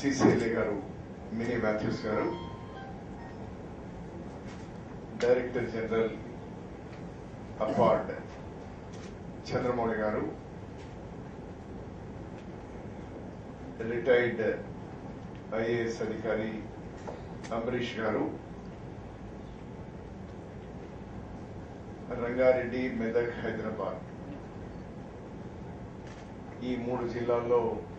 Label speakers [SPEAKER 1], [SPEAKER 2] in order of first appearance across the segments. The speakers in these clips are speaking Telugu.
[SPEAKER 1] సిసిఎల్ఏ గారు మినీ మాథ్యూస్ గారు డైరెక్టర్ జనరల్ అపార్డ్ చంద్రమౌళి గారు రిటైర్డ్ ఐఏఎస్ అధికారి అంబరీష్ గారు రంగారెడ్డి మెదక్ హైదరాబాద్ ఈ మూడు జిల్లాల్లో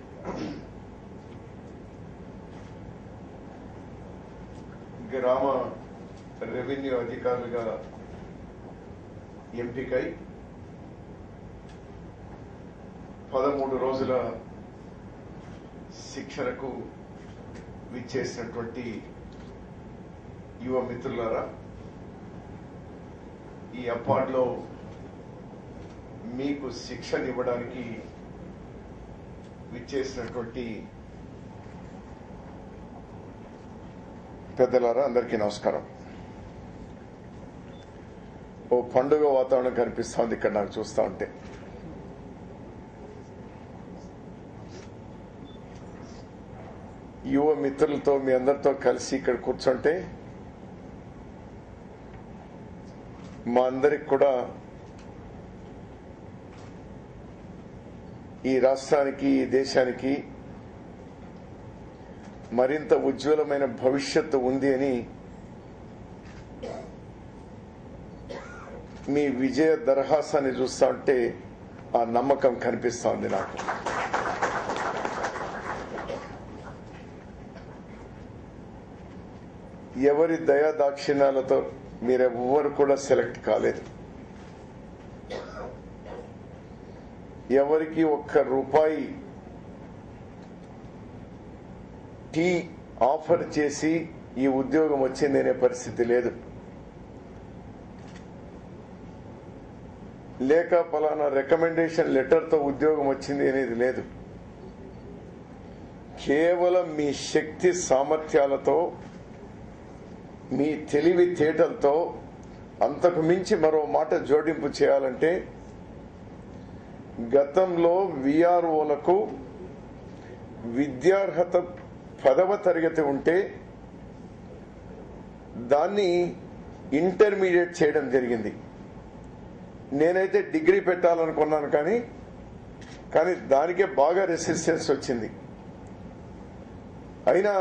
[SPEAKER 1] గ్రామ రెవెన్యూ అధికారులుగా ఎంపికై పదమూడు రోజుల శిక్షణకు విచ్చేసినటువంటి యువ మిత్రులారా ఈ అపార్ట్లో మీకు శిక్షణ ఇవ్వడానికి విచ్చేసినటువంటి పెద్దలారా అందరికీ నమస్కారం ఓ పండుగ వాతావరణం కనిపిస్తోంది ఇక్కడ నాకు చూస్తా ఉంటే యువ మిత్రులతో మీ అందరితో కలిసి ఇక్కడ కూర్చుంటే మా అందరికి కూడా ఈ రాష్ట్రానికి ఈ దేశానికి మరింత ఉజ్వలమైన భవిష్యత్తు ఉంది అని మీ విజయ దరహాసాన్ని చూస్తా ఉంటే ఆ నమ్మకం కనిపిస్తా ఉంది నాకు ఎవరి దయా దాక్షిణ్యాలతో మీరెవ్వరు కూడా సెలెక్ట్ కాలేదు ఎవరికి ఒక్క రూపాయి టీ ఆఫర్ చేసి ఈ ఉద్యోగం వచ్చింది అనే పరిస్థితి లేదు లేక పలానా రికమెండేషన్ లెటర్తో ఉద్యోగం వచ్చింది అనేది లేదు కేవలం మీ శక్తి సామర్థ్యాలతో మీ తెలివి తేటలతో అంతకు మించి మరో మాట జోడింపు చేయాలంటే గతంలో విఆర్ఓలకు విద్యార్హత పదవ తరగతి ఉంటే దాన్ని ఇంటర్మీడియట్ చేయడం జరిగింది నేనైతే డిగ్రీ పెట్టాలనుకున్నాను కానీ కానీ దానికే బాగా రెసిస్టెన్స్ వచ్చింది అయినా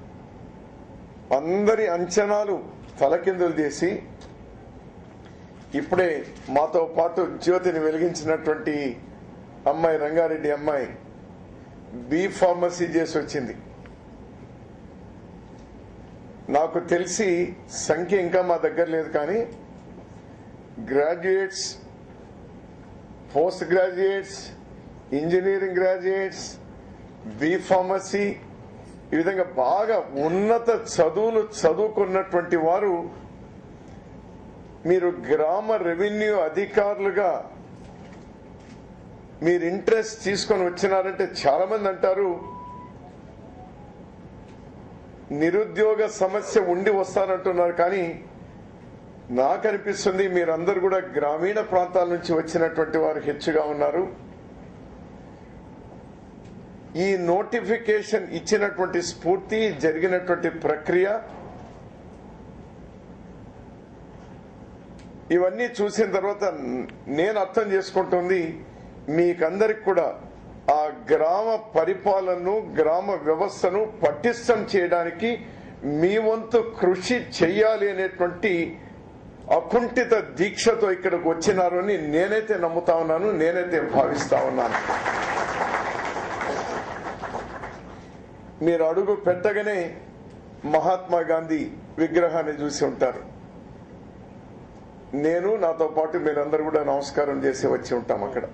[SPEAKER 1] అందరి అంచనాలు తలకిందులు చేసి ఇప్పుడే మాతో పాటు జ్యోతిని వెలిగించినటువంటి అమ్మాయి రంగారెడ్డి అమ్మాయి బి ఫార్మసీ చేసి వచ్చింది నాకు తెలిసి సంఖ్య ఇంకా మా దగ్గర లేదు కానీ graduates post graduates engineering graduates B pharmacy ఈ విధంగా బాగా ఉన్నత చదువులు చదువుకున్నటువంటి వారు మీరు గ్రామ రెవెన్యూ అధికారులుగా మీరు ఇంట్రెస్ట్ తీసుకొని వచ్చినారంటే చాలా మంది అంటారు నిరుద్యోగ సమస్య ఉండి వస్తారంటున్నారు కానీ నాకు అనిపిస్తుంది మీరందరూ కూడా గ్రామీణ ప్రాంతాల నుంచి వచ్చినటువంటి వారు హెచ్చుగా ఉన్నారు ఈ నోటిఫికేషన్ ఇచ్చినటువంటి స్ఫూర్తి జరిగినటువంటి ప్రక్రియ ఇవన్నీ చూసిన తర్వాత నేను అర్థం చేసుకుంటుంది మీకందరికి కూడా ఆ గ్రామ పరిపాలనను గ్రామ వ్యవస్థను పటిష్టం చేయడానికి మీ వంతు కృషి చెయ్యాలి అనేటువంటి అకుంఠిత దీక్షతో ఇక్కడికి వచ్చినారు అని నేనైతే నమ్ముతా ఉన్నాను నేనైతే భావిస్తా ఉన్నాను మీరు అడుగు పెట్టగానే మహాత్మా గాంధీ విగ్రహాన్ని చూసి ఉంటారు నేను నాతో పాటు మీరందరూ కూడా నమస్కారం చేసి వచ్చి ఉంటాం అక్కడ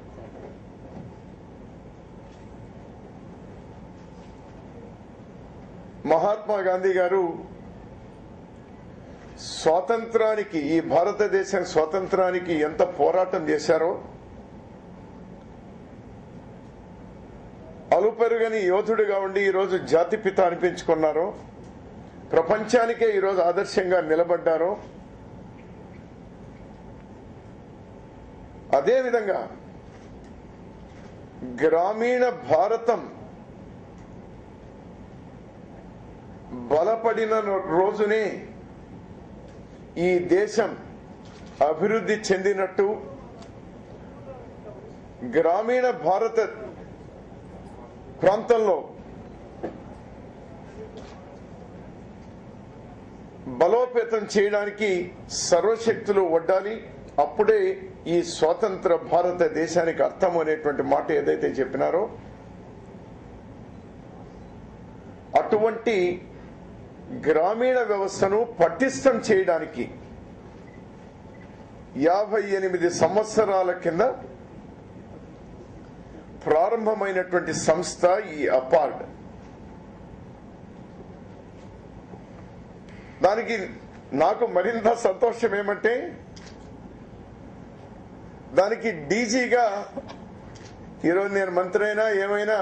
[SPEAKER 1] మహాత్మా గాంధీ గారు స్వాతంత్రానికి ఈ భారతదేశం స్వాతంత్రానికి ఎంత పోరాటం చేశారో అలుపెరుగని యోధుడిగా ఉండి ఈరోజు జాతిపిత అనిపించుకున్నారో ప్రపంచానికే ఈరోజు ఆదర్శంగా నిలబడ్డారో అదేవిధంగా గ్రామీణ భారతం బలపడిన రోజునే ఈ దేశం అభివృద్ధి చెందినట్టు గ్రామీణ భారత ప్రాంతంలో బలోపేతం చేయడానికి సర్వశక్తులు వడ్డాలి అప్పుడే ఈ స్వతంత్ర భారతదేశానికి అర్థం అనేటువంటి మాట ఏదైతే చెప్పినారో అటువంటి గ్రామీణ వ్యవస్థను పటిష్టం చేయడానికి యాభై ఎనిమిది సంవత్సరాల కింద ప్రారంభమైనటువంటి సంస్థ ఈ అపార్డ్ దానికి నాకు మరింత సంతోషం ఏమంటే దానికి డీజీగా ఈరోజు నేను మంత్రి అయినా ఏమైనా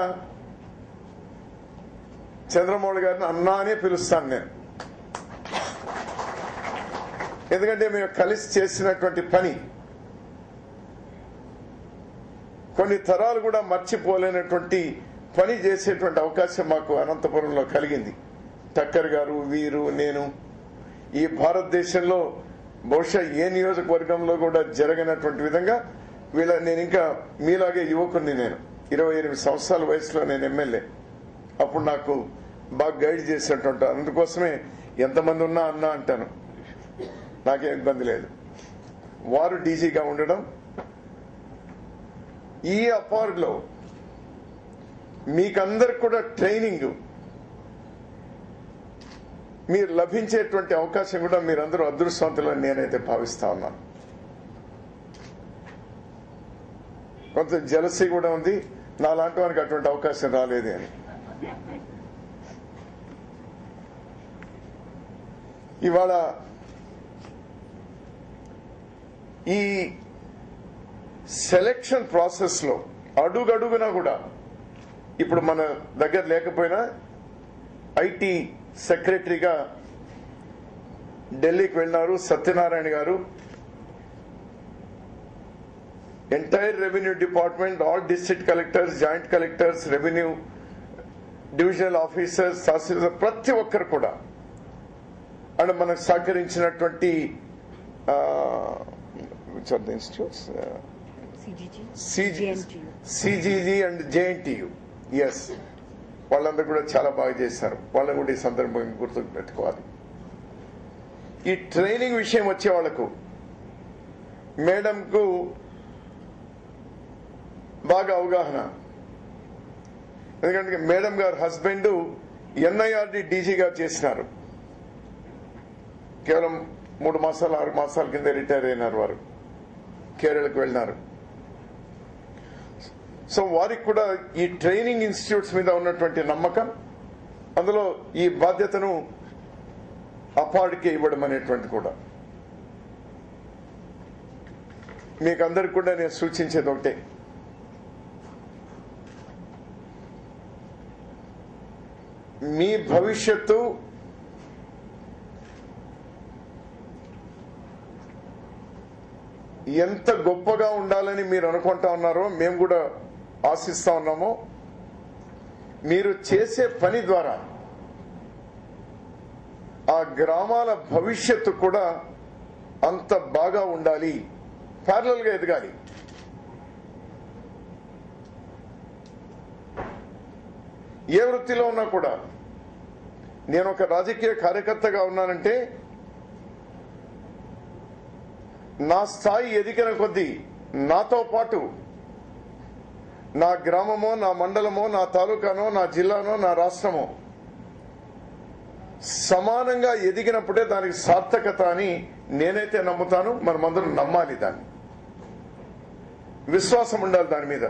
[SPEAKER 1] చంద్రమౌళి గారిని అన్నా అనే పిలుస్తాను నేను ఎందుకంటే మేము కలిసి చేసినటువంటి పని కొన్ని తరాలు కూడా మర్చిపోలేనటువంటి పని చేసేటువంటి అవకాశం మాకు అనంతపురంలో కలిగింది టక్కర్ గారు వీరు నేను ఈ భారతదేశంలో బహుశా ఏ నియోజకవర్గంలో కూడా జరగనటువంటి విధంగా వీళ్ళ నేను ఇంకా మీలాగే యువకుని నేను ఇరవై ఎనిమిది సంవత్సరాల వయసులో నేను ఎమ్మెల్యే అప్పుడు నాకు బాగా గైడ్ చేసినటువంటి అందుకోసమే ఎంతమంది ఉన్నా అన్నా అంటాను నాకేం ఇబ్బంది లేదు వారు డీజీగా ఉండడం ఈ అపార్డ్లో మీకందరికి కూడా ట్రైనింగ్ మీరు లభించేటువంటి అవకాశం కూడా మీరందరూ అదృష్టవంతులని నేనైతే భావిస్తా ఉన్నాను కొంత జలసీ కూడా ఉంది నాలాంటి వారికి అటువంటి అవకాశం రాలేదు అని ఇవాళ ఈ సెలెక్షన్ ప్రాసెస్ లో అడుగడుగునా కూడా ఇప్పుడు మన దగ్గర లేకపోయినా ఐటీ సెక్రటరీగా ఢిల్లీకి వెళ్ళినారు సత్యనారాయణ గారు entire revenue department all district collectors joint collectors revenue divisional officers tahsildar ప్రతి ఒక్కరు కూడా అండ్ మనకు సహకరించినటువంటి institutes
[SPEAKER 2] CGG,
[SPEAKER 1] CG
[SPEAKER 2] JNTU.
[SPEAKER 1] CGG and JNTU ఎస్ వాళ్ళందరూ కూడా చాలా బాగా చేశారు వాళ్ళని కూడా ఈ సందర్భంగా గుర్తు పెట్టుకోవాలి ఈ ట్రైనింగ్ విషయం వచ్చే వాళ్ళకు మేడంకు బాగా అవగాహన ఎందుకంటే మేడం గారు హస్బెండ్ ఎన్ఐఆర్డి డీజీగా చేసినారు కేవలం మూడు మాసాలు ఆరు మాసాల కింద రిటైర్ అయినారు వారు కేరళకు వెళ్ళినారు సో వారికి కూడా ఈ ట్రైనింగ్ ఇన్స్టిట్యూట్స్ మీద ఉన్నటువంటి నమ్మకం అందులో ఈ బాధ్యతను అపాడికి ఇవ్వడం అనేటువంటి కూడా మీకు అందరికి కూడా నేను సూచించేది ఒకటే మీ భవిష్యత్తు ఎంత గొప్పగా ఉండాలని మీరు అనుకుంటా ఉన్నారో మేము కూడా ఆశిస్తా ఉన్నాము మీరు చేసే పని ద్వారా ఆ గ్రామాల భవిష్యత్తు కూడా అంత బాగా ఉండాలి ప్యారలల్ గా ఎదగాలి ఏ వృత్తిలో ఉన్నా కూడా నేను ఒక రాజకీయ కార్యకర్తగా ఉన్నానంటే నా స్థాయి ఎదిగిన కొద్దీ నాతో పాటు నా గ్రామమో నా మండలమో నా తాలూకానో నా జిల్లానో నా రాష్ట్రమో సమానంగా ఎదిగినప్పుడే దానికి సార్థకత అని నేనైతే నమ్ముతాను మనమందరం నమ్మాలి దాన్ని విశ్వాసం ఉండాలి దాని మీద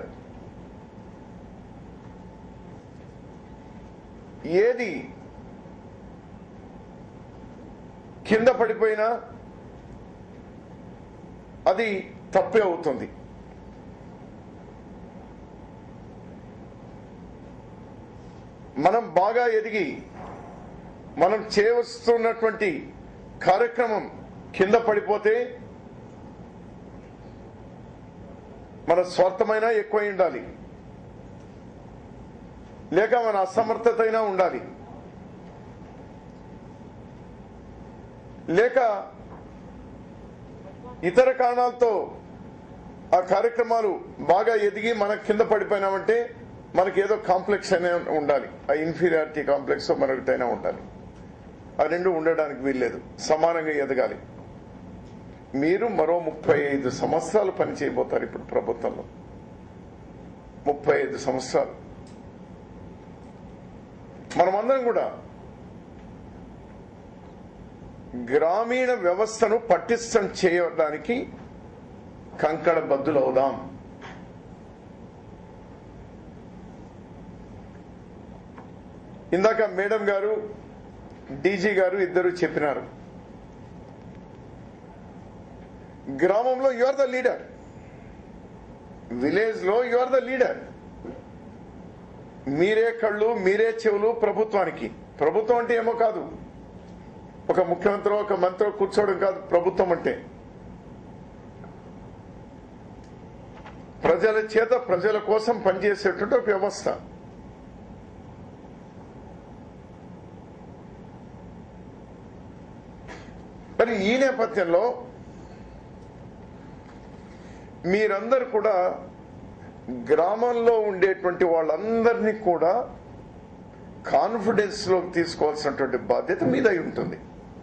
[SPEAKER 1] ఏది కింద పడిపోయినా అది తప్పే అవుతుంది మనం బాగా ఎదిగి మనం చేయవస్తున్నటువంటి కార్యక్రమం కింద పడిపోతే మన స్వార్థమైనా ఎక్కువై ఉండాలి లేక మన అసమర్థత అయినా ఉండాలి లేక ఇతర కారణాలతో ఆ కార్యక్రమాలు బాగా ఎదిగి మన కింద పడిపోయినామంటే మనకి ఏదో కాంప్లెక్స్ అనే ఉండాలి ఆ ఇన్ఫీరియారిటీ కాంప్లెక్స్ మరొకటైనా ఉండాలి ఆ రెండు ఉండడానికి వీల్లేదు సమానంగా ఎదగాలి మీరు మరో ముప్పై ఐదు సంవత్సరాలు పని చేయబోతారు ఇప్పుడు ప్రభుత్వంలో ముప్పై ఐదు సంవత్సరాలు మనమందరం కూడా గ్రామీణ వ్యవస్థను పటిష్టం చేయడానికి కంకణ బద్దులవుదాం ఇందాక మేడం గారు డీజీ గారు ఇద్దరు చెప్పినారు గ్రామంలో you are the leader village లో యు ఆర్ ద లీడర్ మీరే కళ్ళు మీరే చెవులు ప్రభుత్వానికి ప్రభుత్వం అంటే ఏమో కాదు ఒక ముఖ్యమంత్రి ఒక మంత్రి కూర్చోవడం కాదు ప్రభుత్వం అంటే ప్రజల చేత ప్రజల కోసం పనిచేసేటువంటి ఒక వ్యవస్థ మరి ఈ నేపథ్యంలో మీరందరూ కూడా గ్రామంలో ఉండేటువంటి వాళ్ళందరినీ కూడా కాన్ఫిడెన్స్ లోకి తీసుకోవాల్సినటువంటి బాధ్యత మీదై ఉంటుంది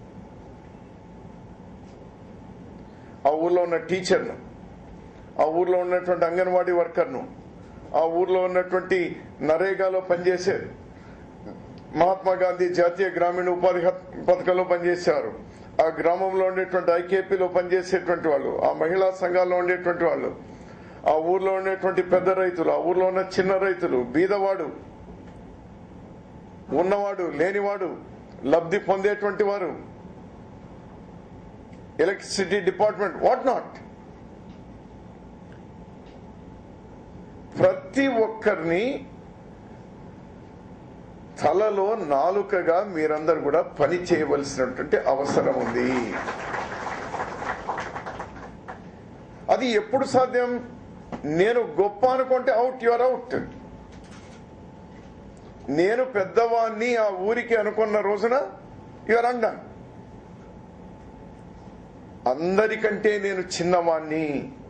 [SPEAKER 1] ఆ ఊర్లో ఉన్న టీచర్ను ఆ ఊర్లో ఉన్నటువంటి అంగన్వాడీ వర్కర్ను ఆ ఊర్లో ఉన్నటువంటి నరేగాలో పనిచేసే మహాత్మా గాంధీ జాతీయ గ్రామీణ ఉపాధి హత్- పథకంలో పనిచేసేవారు ఆ గ్రామంలో ఉండేటువంటి ఐకేపీలో పనిచేసేటువంటి వాళ్ళు ఆ మహిళా సంఘాల్లో ఉండేటువంటి వాళ్ళు ఆ ఊర్లో ఉండేటువంటి పెద్ద రైతులు ఆ ఊర్లో ఉన్న చిన్న రైతులు బీదవాడు ఉన్నవాడు లేనివాడు లబ్ధి పొందేటువంటి వారు ఎలక్ట్రిసిటీ డిపార్ట్మెంట్ వాట్ నాట్ ప్రతి ఒక్కరిని తలలో నాలుకగా మీరందరూ కూడా పని చేయవలసినటువంటి అవసరం ఉంది అది ఎప్పుడు సాధ్యం నేను గొప్ప అనుకుంటే అవుట్ యువర్ అవుట్ నేను పెద్దవాణ్ణి ఆ ఊరికి అనుకున్న రోజున యువర్ అండన్ అందరికంటే నేను చిన్నవాణ్ణి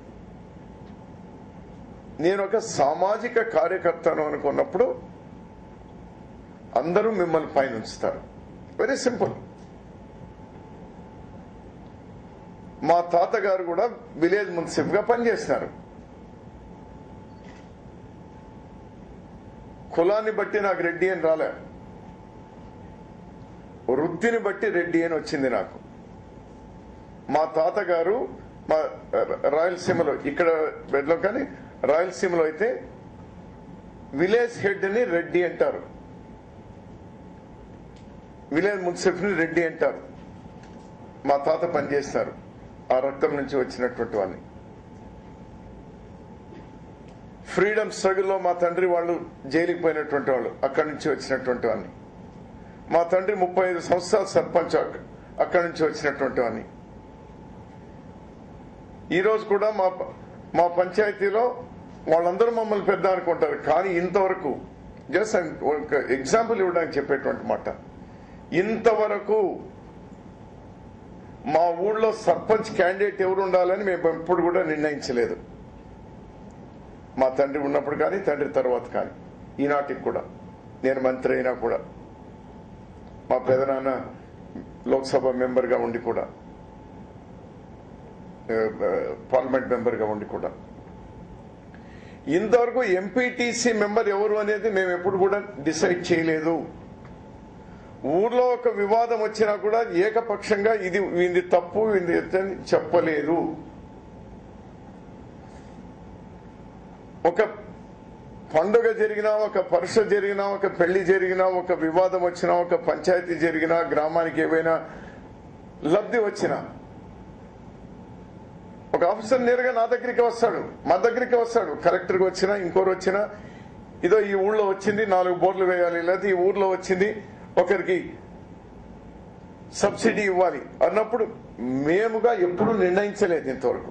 [SPEAKER 1] నేను ఒక సామాజిక కార్యకర్తను అనుకున్నప్పుడు అందరూ మిమ్మల్ని పైన ఉంచుతారు వెరీ సింపుల్ మా తాతగారు కూడా విలేజ్ మున్సిఫ్ గా పనిచేస్తున్నారు కులాన్ని బట్టి నాకు రెడ్డి అని రాలే వృత్తిని బట్టి రెడ్డి అని వచ్చింది నాకు మా తాతగారు మా రాయలసీమలో ఇక్కడ బెడ్లో కానీ రాయలసీమలో అయితే విలేజ్ హెడ్ ని రెడ్డి అంటారు విలేజ్ మున్సిఫ్ ని రెడ్డి అంటారు మా తాత పనిచేస్తారు ఆ రక్తం నుంచి వచ్చినటువంటి వాడిని ఫ్రీడమ్ స్ట్రగుల్లో మా తండ్రి వాళ్ళు జైలుకి పోయినటువంటి వాళ్ళు అక్కడి నుంచి వచ్చినటువంటి వాడిని మా తండ్రి ముప్పై ఐదు సంవత్సరాలు సర్పంచ్ అక్క- అక్కడి నుంచి వచ్చినటువంటి వాడిని ఈ రోజు కూడా మా ప- మా పంచాయతీలో వాళ్ళందరూ మమ్మల్ని పెద్ద అనుకుంటారు కానీ ఇంతవరకు జస్ట్ ఒక ఎగ్జాంపుల్ ఇవ్వడానికి చెప్పేటువంటి మాట ఇంతవరకు మా ఊళ్ళో సర్పంచ్ క్యాండిడేట్ ఎవరు ఉండాలని మేము ఎప్పుడు కూడా నిర్ణయించలేదు మా తండ్రి ఉన్నప్పుడు కానీ తండ్రి తర్వాత కానీ ఈనాటికి కూడా నేను మంత్రి అయినా కూడా మా పెదనాన్న లోక్సభ మెంబర్గా ఉండి కూడా ఆ, ఆ, పార్లమెంట్ మెంబర్గా ఉండి కూడా ఇంతవరకు ఎంపీటీసీ మెంబర్ ఎవరు అనేది మేము ఎప్పుడు కూడా డిసైడ్ చేయలేదు ఊర్లో ఒక వివాదం వచ్చినా కూడా ఏకపక్షంగా ఇది ఇది తప్పు ఇది ఎత్తు అని చెప్పలేదు ఒక పండుగ జరిగినా ఒక పరుస జరిగినా ఒక పెళ్లి జరిగినా ఒక వివాదం వచ్చినా ఒక పంచాయతీ జరిగినా గ్రామానికి ఏవైనా లబ్ధి వచ్చినా ఒక ఆఫీసర్ నేరుగా నా దగ్గరికి వస్తాడు మా దగ్గరికి వస్తాడు కలెక్టర్కి వచ్చినా ఇంకోరు వచ్చినా ఇదో ఈ ఊళ్ళో వచ్చింది నాలుగు బోర్లు వేయాలి లేదా ఈ ఊర్లో వచ్చింది ఒకరికి సబ్సిడీ ఇవ్వాలి అన్నప్పుడు మేముగా ఎప్పుడు నిర్ణయించలేదు ఇంతవరకు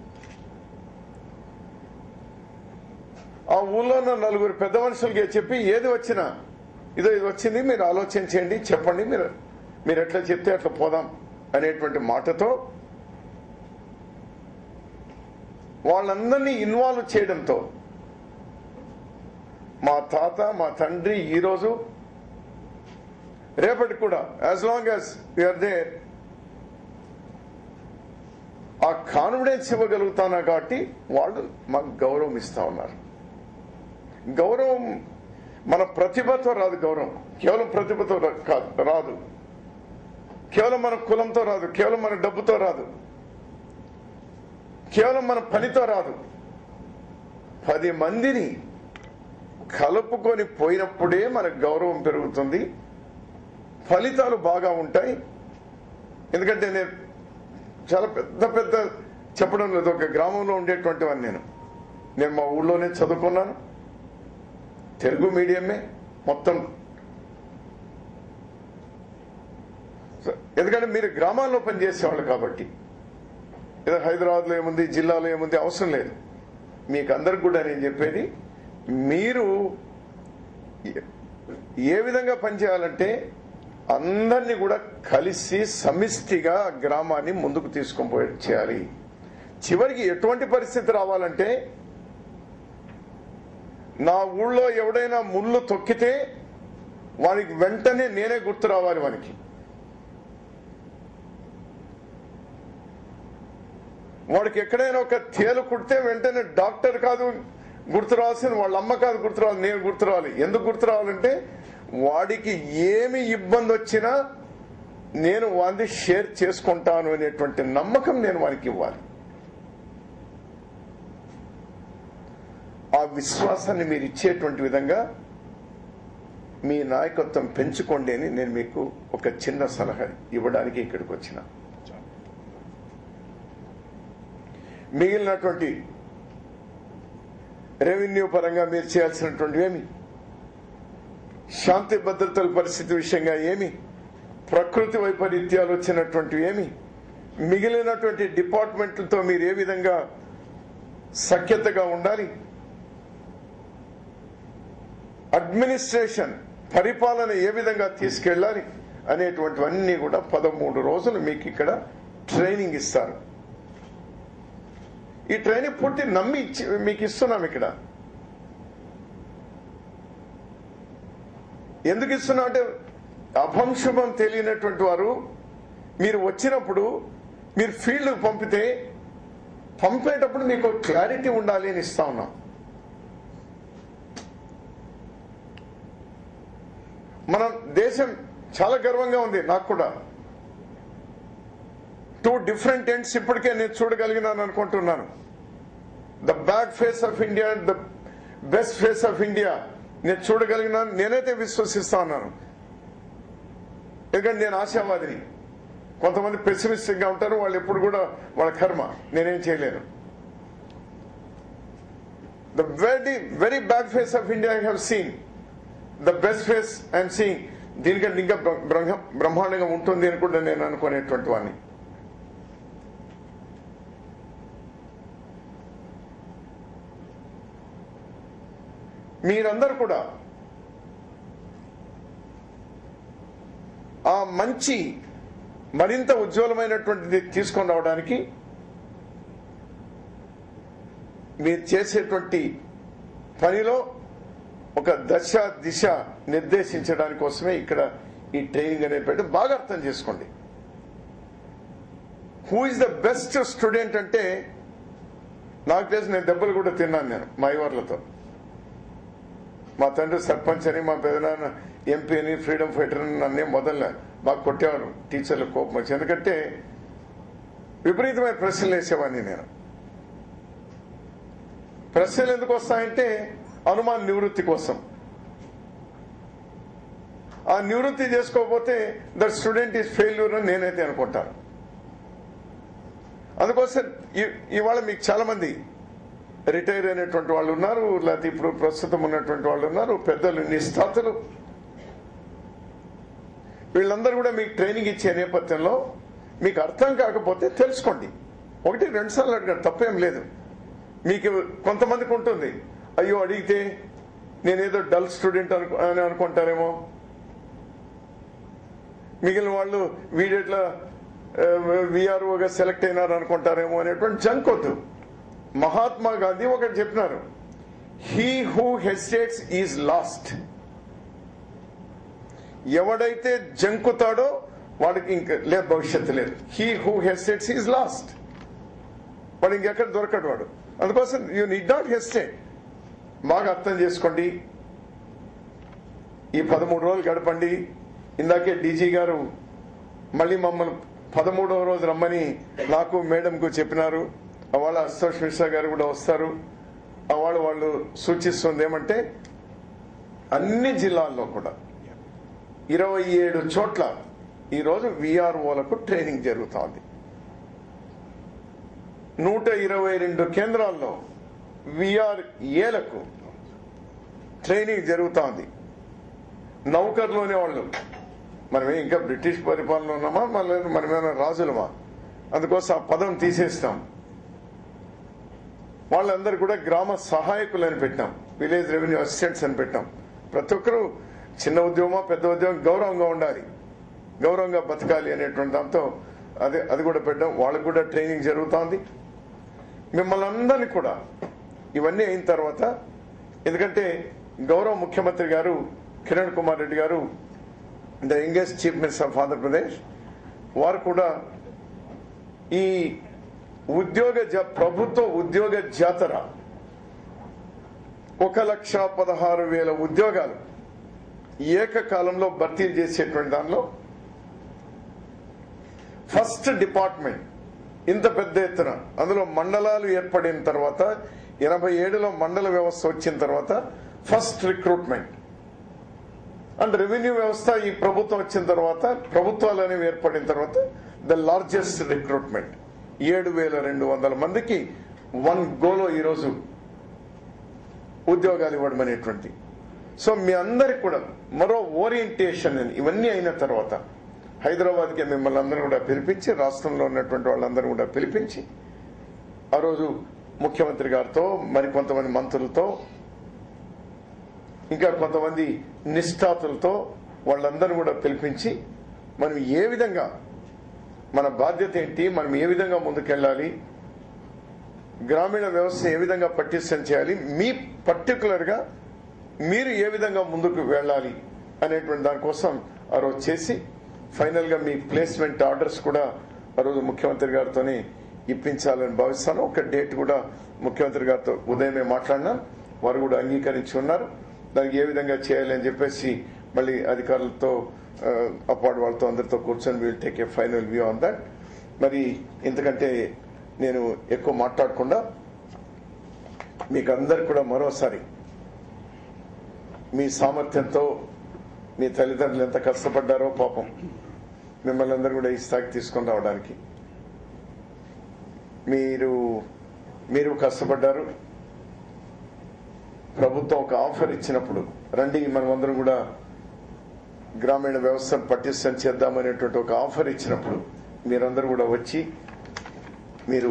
[SPEAKER 1] ఆ ఊళ్ళో ఉన్న నలుగురు పెద్ద మనుషులకి చెప్పి ఏది వచ్చినా ఇదో ఇది వచ్చింది మీరు ఆలోచన చేయండి చెప్పండి మీరు మీరు ఎట్లా చెప్తే అట్లా పోదాం అనేటువంటి మాటతో వాళ్ళందరినీ ఇన్వాల్వ్ చేయడంతో మా తాత మా తండ్రి ఈరోజు రేపటి కూడా as long as you are there ఆ కాన్ఫిడెన్స్ ఇవ్వగలుగుతానా కాబట్టి వాళ్ళు మాకు గౌరవం ఇస్తా ఉన్నారు గౌరవం మన ప్రతిభతో రాదు గౌరవం కేవలం ప్రతిభతో రా- కాదు రాదు కేవలం మన కులంతో రాదు కేవలం మన డబ్బుతో రాదు కేవలం మన పనితో రాదు పది మందిని కలుపుకొని పోయినప్పుడే మనకు గౌరవం పెరుగుతుంది ఫలితాలు బాగా ఉంటాయి ఎందుకంటే నేను చాలా పెద్ద పెద్ద చెప్పడం లేదు ఒక గ్రామంలో ఉండేటువంటి వాడిని నేను నేను మా ఊళ్ళోనే చదువుకున్నాను తెలుగు మీడియమే మొత్తం సో, ఎందుకంటే మీరు గ్రామాల్లో పనిచేసేవాళ్ళు కాబట్టి ఏదో హైదరాబాద్లో ఏముంది జిల్లాలో ఏముంది అవసరం లేదు మీకు అందరికి కూడా నేను చెప్పేది మీరు ఏ- ఏ విధంగా పనిచేయాలంటే అందరినీ కూడా కలిసి సమిష్టిగా గ్రామాన్ని ముందుకు తీసుకొని పోయి చేయాలి చివరికి ఎటువంటి పరిస్థితి రావాలంటే నా ఊళ్ళో ఎవడైనా ముళ్ళు తొక్కితే వానికి వెంటనే నేనే గుర్తు రావాలి వానికి వాడికి ఎక్కడైనా ఒక తేలు కుడితే వెంటనే డాక్టర్ కాదు గుర్తు రావాల్సింది వాళ్ళ అమ్మ కాదు గుర్తు రావాలి నేను గుర్తు రావాలి ఎందుకు గుర్తు రావాలంటే వాడికి ఏమి ఇబ్బంది వచ్చినా నేను వాంది షేర్ చేసుకుంటాను అనేటువంటి నమ్మకం నేను వానికి ఇవ్వాలి ఆ విశ్వాసాన్ని మీరు ఇచ్చేటువంటి విధంగా మీ నాయకత్వం పెంచుకోండి అని నేను మీకు ఒక చిన్న సలహా ఇవ్వడానికి ఇక్కడికి వచ్చిన మిగిలినటువంటి రెవెన్యూ పరంగా మీరు చేయాల్సినటువంటి ఏమి శాంతి భద్రతల పరిస్థితి విషయంగా ఏమి ప్రకృతి వైపరీత్యాలు వచ్చినటువంటివి ఏమి మిగిలినటువంటి డిపార్ట్మెంట్లతో మీరు ఏ విధంగా సఖ్యతగా ఉండాలి అడ్మినిస్ట్రేషన్ పరిపాలన ఏ విధంగా తీసుకెళ్ళాలి అనేటువంటివన్నీ కూడా పదమూడు రోజులు మీకు ఇక్కడ ట్రైనింగ్ ఇస్తారు ఈ ట్రైనింగ్ పూర్తి నమ్మి ఇచ్చి మీకు ఇస్తున్నాం ఇక్కడ ఎందుకు ఇస్తున్నా అంటే అభంశుభం తెలియనటువంటి వారు మీరు వచ్చినప్పుడు మీరు ఫీల్డ్ పంపితే పంపేటప్పుడు మీకు క్లారిటీ ఉండాలి అని ఇస్తా ఉన్నాం మన దేశం చాలా గర్వంగా ఉంది నాకు కూడా టూ డిఫరెంట్ ఎండ్స్ ఇప్పటికే నేను చూడగలిగినాను అనుకుంటున్నాను the bad face of India the best face of India నేను చూడగలిగినాను నేనైతే విశ్వసిస్తా ఉన్నాను ఎందుకంటే నేను ఆశావాదిని కొంతమంది పెసిమిస్టిక్ గా ఉంటారు వాళ్ళు ఎప్పుడు కూడా వాళ్ళ కర్మ నేనేం చేయలేను the very very bad face of India I have seen the best face I'm seeing దీనికంటే ఇంకా బ్రహ్మ బ్రహ్మాండంగా ఉంటుంది అని కూడా నేను అనుకునేటువంటి వాడిని మీరందరూ కూడా ఆ మంచి మరింత ఉజ్వలమైనటువంటిది తీసుకొని రావడానికి మీరు చేసేటువంటి పనిలో ఒక దశ దిశ నిర్దేశించడానికి కోసమే ఇక్కడ ఈ ట్రైనింగ్ అనేది పెట్టి బాగా అర్థం చేసుకోండి who is the best student అంటే నాకు తెలిసి నేను దెబ్బలు కూడా తిన్నాను నేను మా ఇవర్లతో మా తండ్రి సర్పంచ్ అని మా పెదనాన్న ఎంపీ అని ఫ్రీడమ్ ఫైటర్ అని నన్నే మొదలు బాగా కొట్టేవారు టీచర్లు కోపం వచ్చి ఎందుకంటే విపరీతమైన ప్రశ్నలు వేసేవాడిని నేను ప్రశ్నలు ఎందుకు వస్తాయంటే అనుమాన నివృత్తి కోసం ఆ నివృత్తి చేసుకోకపోతే ద స్టూడెంట్ ఈజ్ ఫెయిల్యూర్ అని నేనైతే అనుకుంటాను అందుకోసం ఇ- ఇవాళ మీకు చాలా మంది రిటైర్ అయినటువంటి వాళ్ళు ఉన్నారు లేకపోతే ఇప్పుడు ప్రస్తుతం ఉన్నటువంటి వాళ్ళు ఉన్నారు పెద్దలు నిస్తాతలు వీళ్ళందరూ కూడా మీకు ట్రైనింగ్ ఇచ్చే నేపథ్యంలో మీకు అర్థం కాకపోతే తెలుసుకోండి ఒకటి రెండు సార్లు అడిగారు తప్పేం లేదు మీకు కొంతమందికి ఉంటుంది అయ్యో అడిగితే నేనేదో డల్ స్టూడెంట్ అనుకు అని అనుకుంటారేమో మిగిలిన వాళ్ళు వీడెట్లా విఆర్ఓగా సెలెక్ట్ అయినారు అనుకుంటారేమో అనేటువంటి జంకొద్దు మహాత్మా గాంధీ ఒకటి చెప్పినారు he who hesitates is lost ఎవడైతే జంకుతాడో వాడికి ఇంక లేదు భవిష్యత్తు లేదు he who hesitates is lost వాడు ఇంకెక్కడ దొరకడు వాడు అందుకోసం యూ నీడ్ నాట్ హెసిటేట్ బాగా అర్థం చేసుకోండి ఈ పదమూడు రోజులు గడపండి ఇందాకే డీజీ గారు మళ్ళీ మమ్మల్ని పదమూడవ రోజు రమ్మని నాకు మేడంకు చెప్పినారు వాళ్ళ అస్తోష్ మిశ్రా గారు కూడా వస్తారు వాళ్ళు వాళ్ళు సూచిస్తుంది ఏమంటే అన్ని జిల్లాల్లో కూడా ఇరవై ఏడు చోట్ల ఈరోజు విఆర్ఓలకు ట్రైనింగ్ జరుగుతోంది నూట ఇరవై రెండు కేంద్రాల్లో విఆర్ఏలకు ట్రైనింగ్ జరుగుతోంది నౌకర్లోనే వాళ్ళు మనమే ఇంకా బ్రిటిష్ పరిపాలన ఉన్నామా మళ్ళీ మనమేమైనా రాజులమా అందుకోసం ఆ పదం తీసేస్తాం వాళ్ళందరూ కూడా గ్రామ సహాయకులు అని పెట్టాం విలేజ్ రెవెన్యూ అసిస్టెంట్స్ అని పెట్టాం ప్రతి ఒక్కరూ చిన్న ఉద్యోగమా పెద్ద ఉద్యోగం గౌరవంగా ఉండాలి గౌరవంగా బతకాలి అనేటువంటి దాంతో అదే అది కూడా పెట్టాం వాళ్ళకు కూడా ట్రైనింగ్ జరుగుతోంది మిమ్మల్ని అందరినీ కూడా ఇవన్నీ అయిన తర్వాత ఎందుకంటే గౌరవ ముఖ్యమంత్రి గారు కిరణ్ కుమార్ రెడ్డి గారు the youngest chief minister of Andhra Pradesh వారు కూడా ఈ ఉద్యోగ జా- ప్రభుత్వ ఉద్యోగ జాతర ఒక లక్ష పదహారు వేల ఉద్యోగాలు ఏకకాలంలో భర్తీ చేసేటువంటి దానిలో ఫస్ట్ డిపార్ట్మెంట్ ఇంత పెద్ద ఎత్తున అందులో మండలాలు ఏర్పడిన తర్వాత ఎనభై ఏడులో మండల వ్యవస్థ వచ్చిన తర్వాత ఫస్ట్ రిక్రూట్మెంట్ అండ్ రెవెన్యూ వ్యవస్థ ఈ ప్రభుత్వం వచ్చిన తర్వాత ప్రభుత్వాలు అనేవి ఏర్పడిన తర్వాత ద లార్జెస్ట్ రిక్రూట్మెంట్ ఏడు వేల రెండు వందల మందికి వన్ గోలో ఈరోజు ఉద్యోగాలు ఇవ్వడం అనేటువంటి సో మీ అందరికి కూడా మరో ఓరియంటేషన్ అని ఇవన్నీ అయిన తర్వాత హైదరాబాద్కి మిమ్మల్ని అందరూ కూడా పిలిపించి రాష్ట్రంలో ఉన్నటువంటి వాళ్ళందరూ కూడా పిలిపించి ఆ రోజు ముఖ్యమంత్రి గారితో మరికొంతమంది మంత్రులతో ఇంకా కొంతమంది నిష్ఠాతులతో వాళ్ళందరూ కూడా పిలిపించి మనం ఏ విధంగా మన బాధ్యత ఏంటి మనం ఏ విధంగా ముందుకెళ్ళాలి గ్రామీణ వ్యవస్థ ఏ విధంగా పటిష్టం చేయాలి మీ పర్టికులర్ గా మీరు ఏ విధంగా ముందుకు వెళ్ళాలి అనేటువంటి దానికోసం ఆ రోజు చేసి ఫైనల్ గా మీ ప్లేస్మెంట్ ఆర్డర్స్ కూడా ఆ రోజు ముఖ్యమంత్రి గారితోనే ఇప్పించాలని భావిస్తాను ఒక డేట్ కూడా ముఖ్యమంత్రి గారితో ఉదయమే మాట్లాడినా వారు కూడా అంగీకరించి ఉన్నారు దానికి ఏ విధంగా చేయాలి అని చెప్పేసి మళ్ళీ అధికారులతో అపార్ట్ వాళ్ళతో అందరితో కూర్చొని we'll take a final view on that మరి ఎందుకంటే నేను ఎక్కువ మాట్లాడకుండా మీకు అందరికి కూడా మరోసారి మీ సామర్థ్యంతో మీ తల్లిదండ్రులు ఎంత కష్టపడ్డారో పాపం మిమ్మల్ని అందరూ కూడా ఈ స్థాయికి తీసుకొని రావడానికి మీరు మీరు కష్టపడ్డారు ప్రభుత్వం ఒక ఆఫర్ ఇచ్చినప్పుడు రండి మనమందరం కూడా గ్రామీణ వ్యవస్థను పటిష్టం చేద్దామనేటువంటి ఒక ఆఫర్ ఇచ్చినప్పుడు మీరందరూ కూడా వచ్చి మీరు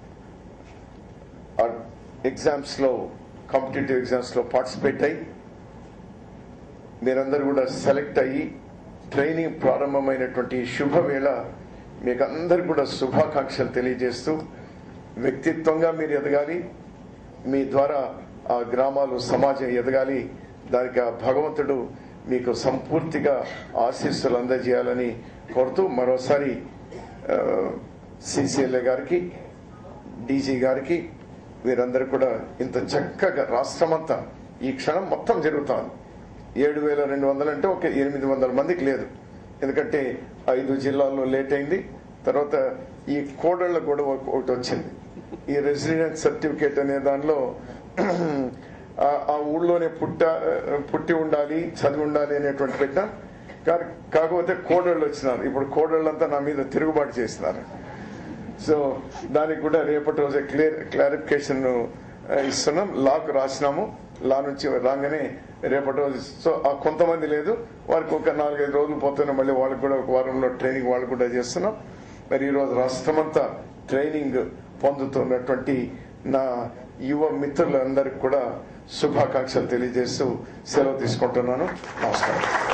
[SPEAKER 1] ఎగ్జామ్స్ లో కాంపిటేటివ్ ఎగ్జామ్స్ లో పార్టిసిపేట్ అయ్యి మీరందరూ కూడా సెలెక్ట్ అయ్యి ట్రైనింగ్ ప్రారంభమైనటువంటి ఈ శుభవేళ మీకు అందరు కూడా శుభాకాంక్షలు తెలియజేస్తూ వ్యక్తిత్వంగా మీరు ఎదగాలి మీ ద్వారా ఆ గ్రామాలు సమాజం ఎదగాలి దానికి ఆ భగవంతుడు మీకు సంపూర్తిగా ఆశీస్సులు అందజేయాలని కోరుతూ మరోసారి సిసిఎల్ఏ గారికి డీజీ గారికి వీరందరూ కూడా ఇంత చక్కగా రాష్ట్రమంతా ఈ క్షణం మొత్తం జరుగుతోంది ఏడు వేల రెండు వందలు అంటే ఒక ఎనిమిది వందల మందికి లేదు ఎందుకంటే ఐదు జిల్లాల్లో లేట్ అయింది తర్వాత ఈ కోడళ్ల గొడవ ఒకటి వచ్చింది ఈ రెసిడెన్స్ సర్టిఫికేట్ అనే దానిలో ఆ- ఆ ఊళ్ళోనే పుట్ట పుట్టి ఉండాలి చదివి ఉండాలి అనేటువంటి పెట్టాం కా- కాకపోతే కోడళ్ళు వచ్చినారు ఇప్పుడు కోడళ్ళంతా నా మీద తిరుగుబాటు చేసినారు సో దానికి కూడా రేపటి రోజే క్లియర్ క్లారిఫికేషన్ ఇస్తున్నాం లాకు రాసినాము లా నుంచి రాగానే రేపటి రోజు సో ఆ కొంతమంది లేదు వారికి ఒక నాలుగైదు రోజులు పోతున్నా మళ్ళీ వాళ్ళకి కూడా ఒక వారంలో ట్రైనింగ్ వాళ్ళు కూడా చేస్తున్నాం మరి ఈ రోజు రాష్ట్రమంతా ట్రైనింగ్ పొందుతున్నటువంటి నా యువ మిత్రులందరికీ కూడా శుభాకాంక్షలు తెలియజేస్తూ సెలవు తీసుకుంటున్నాను నమస్కారం